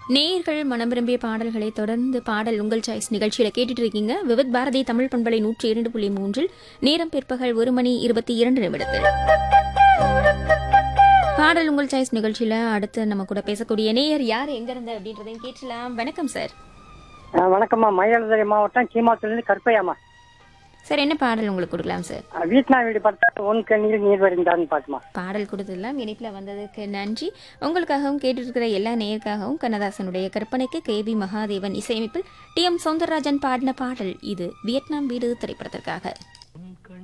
நேயர்கள் மனம் விரும்பிய பாடல்களை தொடர்ந்து பாடல் உங்கள் சாய்ஸ் நிகழ்ச்சியில கேட்டுட்டு இருக்கீங்க விவித் பாரதி தமிழ் பண்பலை நூற்றி இரண்டு புள்ளி மூன்றில் நேரம் பிற்பகல் ஒரு மணி இருபத்தி இரண்டு நிமிடத்தில் பாடல் உங்கள் சாய்ஸ் நிகழ்ச்சியில அடுத்து நம்ம கூட பேசக்கூடிய நேயர் யார் எங்க இருந்து அப்படின்றதையும் கேட்டலாம் வணக்கம் சார் ஆ, வணக்கம்மா மயிலாடுதுறை மாவட்டம் கீமாத்துலேருந்து கருப்பையாம்மா சார் என்ன பாடல் உங்களுக்கு கொடுக்கலாம் சார் ஆ, வீட்னா வீடு பார்த்தா உன் கண்ணீர் நீர் வரிந்தான்னு பாட்டுமா பாடல் கொடுத்ததெல்லாம் இணைப்பில் வந்ததுக்கு நன்றி உங்களுக்காகவும் கேட்டிருக்கிற எல்லா நேயருக்காகவும் கண்ணதாசனுடைய கற்பனைக்கு கே வி மகாதேவன் இசையமைப்பில் டி எம் சௌந்தரராஜன் பாடின பாடல் இது வியட்நாம் வீடு திரைப்படத்திற்காக